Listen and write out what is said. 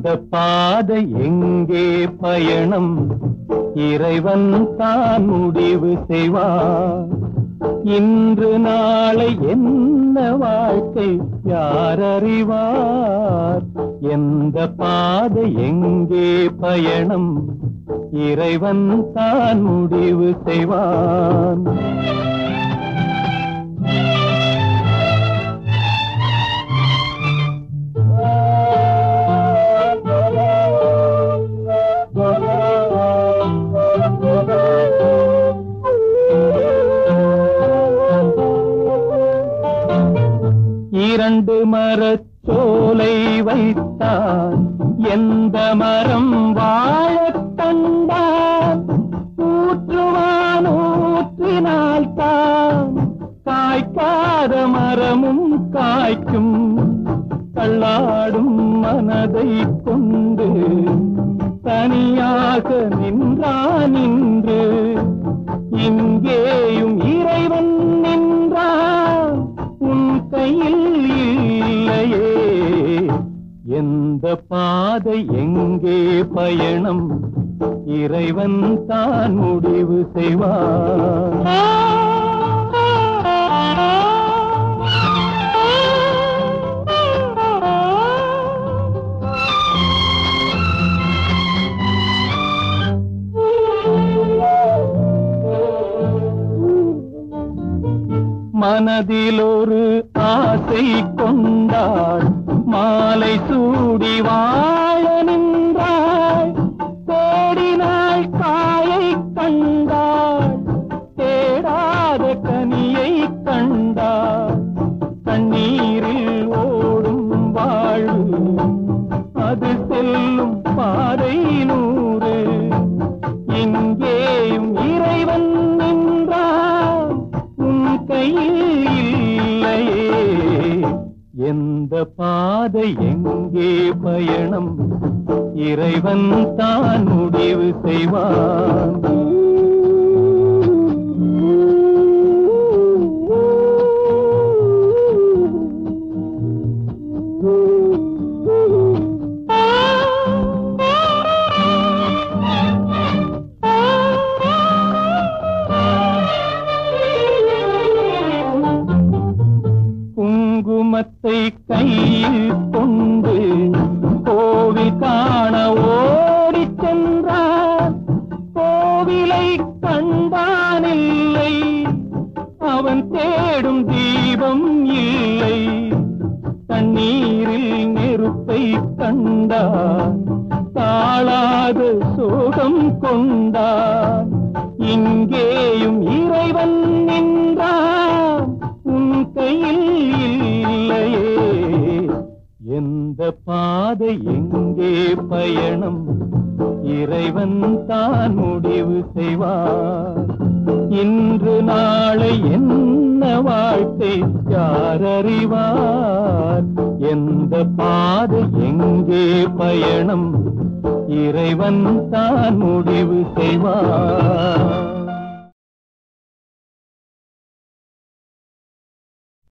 பாதை எங்கே பயணம் இறைவன் தான் முடிவு செய்வார் இன்று நாளை என்ன வாழ்க்கை யார் அறிவார் எந்த பாதை எங்கே பயணம் இறைவன் தான் முடிவு செய்வான் இரண்டு மரச்சோலை வைத்தான் எந்த மரம் வாழக் கண்டான் ஊற்றுவான் ஊற்றினால் தான் காய்க்காத மரமும் காய்க்கும் தள்ளாடும் மனதை கொண்டு தனியாக நின்றான் நின்று இங்கேயும் இறைவன் நின்றான் உன் கையில் இல்லையே எந்த பாதை எங்கே பயணம் இறைவன் தான் முடிவு செய்வான் மனதில் ஒரு ஆசை கொண்டாள் மாலை சூடி வாழ நின்றாள் தேடினாள் காயை கண்டாள் தேடாத கனியை கண்டாள் கண்ணீரில் ஓடும் வாழ்வு அது செல்லும் பாதை நூறு இங்கேயும் இறைவன் நின்றான் உன் கையில் இல்லையே எந்த பாதை எங்கே பயணம் இறைவன் தான் முடிவு செய்வான் குங்குமத்தை கையில் கொண்டு கோவில் காண ஓடிச் சென்றான் கோவிலை கண்டானில்லை அவன் தேடும் தீபம் இல்லை தண்ணீரில் நெருப்பை கண்டான் தாழாத சோகம் கொண்டான் இங்கேயும் இறைவன் நின்றான் உன் கையில் இல்லையே எந்த பாதை எங்கே பயணம் இறைவன் தான் முடிவு செய்வார் இன்று நாளை என்ன வாழ்க்கை யார் அறிவார் எந்த பாதை எங்கே பயணம் இறைவன் தான் முடிவு செய்வார்